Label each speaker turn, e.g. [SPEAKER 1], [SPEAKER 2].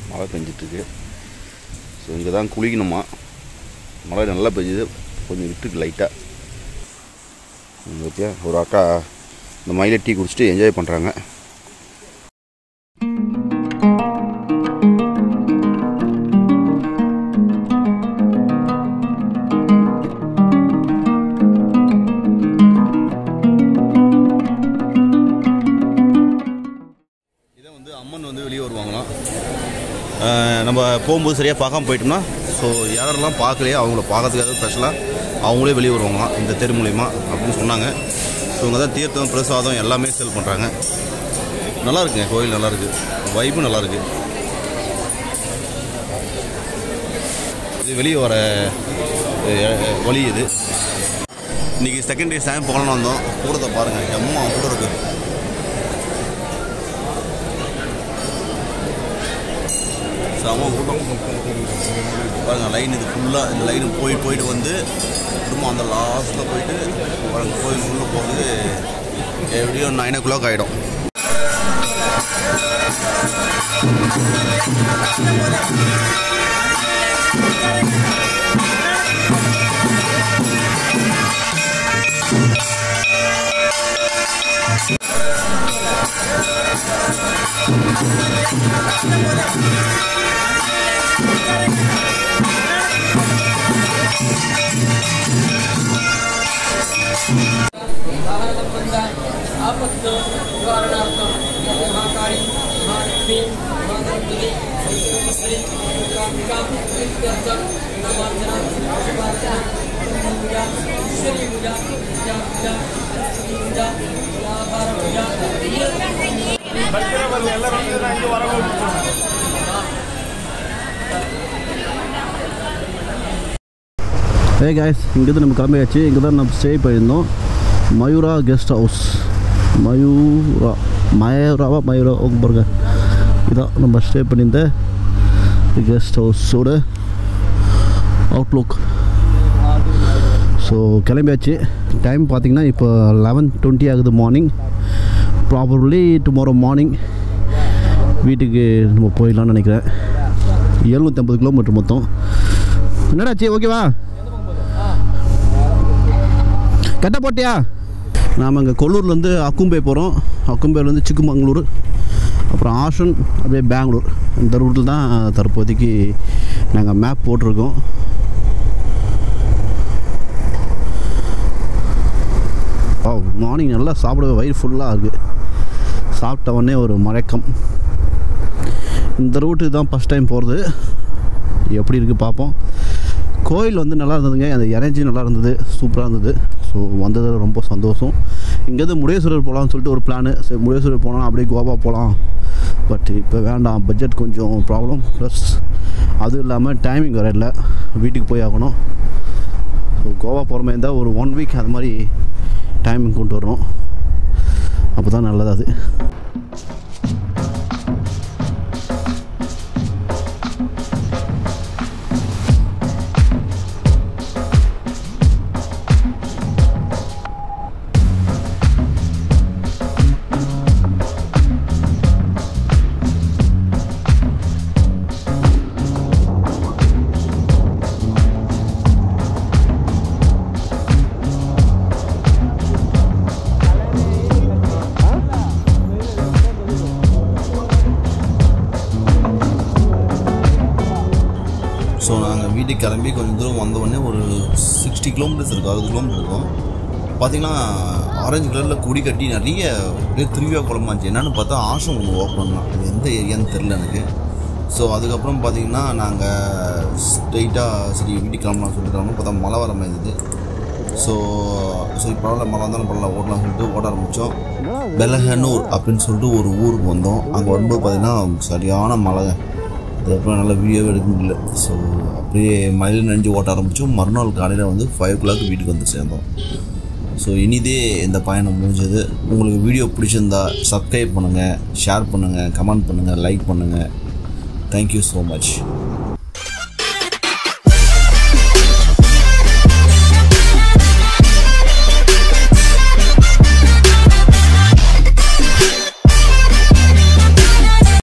[SPEAKER 1] மழை பெஞ்சிட்ருக்கு ஸோ இங்கே தான் குளிக்கணுமா மழை நல்லா பெஞ்சுது கொஞ்சம் விட்டுருக்கு லைட்டாக இங்கே பார்த்தியா ஒரு அக்கா இந்த மயிலை டீ குடிச்சிட்டு என்ஜாய் பண்ணுறாங்க இதை வந்து அம்மன் வந்து வெளியே வருவாங்களாம் அஹ் நம்ம போகும்போது சரியாக பார்க்காம போயிட்டோம்னா ஸோ யாரெல்லாம் பார்க்கலையோ அவங்கள பார்க்கறதுக்காக ஸ்பெஷலாக அவங்களே வெளியே வருவாங்களாம் இந்த தெரு மூலிமா அப்படின்னு சொன்னாங்க ஸோ இவங்க தான் தீர்த்தம் பிரசாதம் எல்லாமே சேல் பண்ணுறாங்க நல்லா இருக்குங்க கோயில் நல்லா இருக்கு வைப்பும் நல்லா இருக்கு இது வெளியே வர அஹ், வழி இது இன்றைக்கி செகண்ட் டே சாயம் போகலான்னு வந்தோம் கூட்டத்தை பாருங்கள் எம்மா கூட்டம் இருக்குது செம கூட்டம் பாருங்க லைன் இது ஃபுல்லாக இந்த லைன் போய் போயிட்டு வந்து திரும்ப அந்த லாஸ்ட்டில் போயிட்டு பாருங்க கோயில் உள்ளே போகிறது எப்படியும் நைன் ஓ கிளாக் ஆகிடும்
[SPEAKER 2] आपत्तो निवारणार्थं महाकाली महालक्ष्मी महागणपति श्री कामिका प्रीत्यर्थं नमार्चना शिवार्चना पूजा ईश्वरी पूजा विद्या पूजा सरस्वती पूजा व्यापार पूजा
[SPEAKER 3] ஏ காய்ஸ் இங்கேருந்து நம்ம கிளம்பியாச்சு இங்கே தான் நம்ம ஸ்டே பண்ணியிருந்தோம் மயூரா கெஸ்ட் ஹவுஸ் மயூரா மயூராவா மயூரா ஓகே பாருங்க இதான் நம்ம ஸ்டே பண்ணியிருந்த கெஸ்ட் ஹவுஸோட அவுட்லுக் ஸோ கிளம்பியாச்சு டைம் பார்த்தீங்கன்னா இப்போ லெவன் டுவெண்ட்டி ஆகுது மார்னிங் ப்ராபர்லி டுமாரோ மார்னிங் வீட்டுக்கு நம்ம போயிடலாம்னு நினைக்கிறேன் எழுநூற்றி ஐம்பது கிலோமீட்டர் மொத்தம் என்னடாச்சு ஓகேவா கட்ட போட்டியா நாம் இங்கே கொல்லூர்லேருந்து அக்கும்பே போகிறோம் அக்கும்பேலேருந்து சிக்குமங்களூர் அப்புறம் ஆஷன் அப்படியே பெங்களூர் இந்த ரூட்டில் தான் தற்போதைக்கு நாங்கள் மேப் போட்டிருக்கோம் ஓ மார்னிங் நல்லா சாப்பிட வயிறு ஃபுல்லாக இருக்குது சாப்பிட்ட உடனே ஒரு மயக்கம் இந்த ரூட்டு தான் ஃபஸ்ட் டைம் போகிறது எப்படி இருக்குது பார்ப்போம் கோயில் வந்து நல்லா இருந்ததுங்க அந்த எனர்ஜி நல்லா இருந்தது சூப்பராக இருந்தது ஸோ வந்தது ரொம்ப சந்தோஷம் இங்கேருந்து முடேஸ்வரர் போகலான்னு சொல்லிட்டு ஒரு பிளானு சரி முடேஸ்வரர் போனால் அப்படியே கோவா போகலாம் பட் இப்போ வேண்டாம் பட்ஜெட் கொஞ்சம் ப்ராப்ளம் ப்ளஸ் அதுவும் இல்லாமல் டைமிங் வர இல்லை வீட்டுக்கு போய் ஆகணும் ஸோ கோவா போகிற மாதிரி இருந்தால் ஒரு ஒன் வீக் அது மாதிரி டைமிங் கொண்டு வரணும் அப்போ தான் நல்லது அது
[SPEAKER 1] ஸோ நாங்கள் வீட்டுக்கு கிளம்பி கொஞ்சம் தூரம் வந்த உடனே ஒரு சிக்ஸ்டி கிலோமீட்டர்ஸ் இருக்கும் அறுபது கிலோமீட்டர் இருக்கும் பார்த்தீங்கன்னா ஆரஞ்சு கலரில் கொடி கட்டி நிறைய அப்படியே திருவிழா குழம்பாச்சு என்னன்னு பார்த்தா ஆசம் ஒன்று ஓப்பன் பண்ணோம் அது எந்த ஏரியான்னு தெரில எனக்கு ஸோ அதுக்கப்புறம் பார்த்தீங்கன்னா நாங்கள் ஸ்ட்ரெயிட்டாக சரி வீட்டுக்கு கிளம்பலாம் சொல்லிட்டு கிளம்பணும் பார்த்தா மழை வர மாதிரி இருந்தது ஸோ சரி பரவாயில்ல மழை வந்தாலும் பரவாயில்ல ஓடலாம் சொல்லிட்டு ஓட ஆரம்பித்தோம் பெலஹனூர் அப்படின்னு சொல்லிட்டு ஒரு ஊருக்கு வந்தோம் அங்கே வரும்போது பார்த்தீங்கன்னா சரியான மழை அதுக்கப்புறம் நல்லா வீடியோவே எடுக்க முடியல ஸோ அப்படியே மழையில் நனைஞ்சு ஓட்ட ஆரம்பித்தோம் மறுநாள் காலையில் வந்து ஃபைவ் ஓ கிளாக் வீட்டுக்கு வந்து சேர்ந்தோம் ஸோ இனிதே இந்த பயணம் முடிஞ்சது உங்களுக்கு வீடியோ பிடிச்சிருந்தா சப்ஸ்கிரைப் பண்ணுங்கள் ஷேர் பண்ணுங்கள் கமெண்ட் பண்ணுங்கள் லைக் பண்ணுங்கள் தேங்க்யூ ஸோ மச்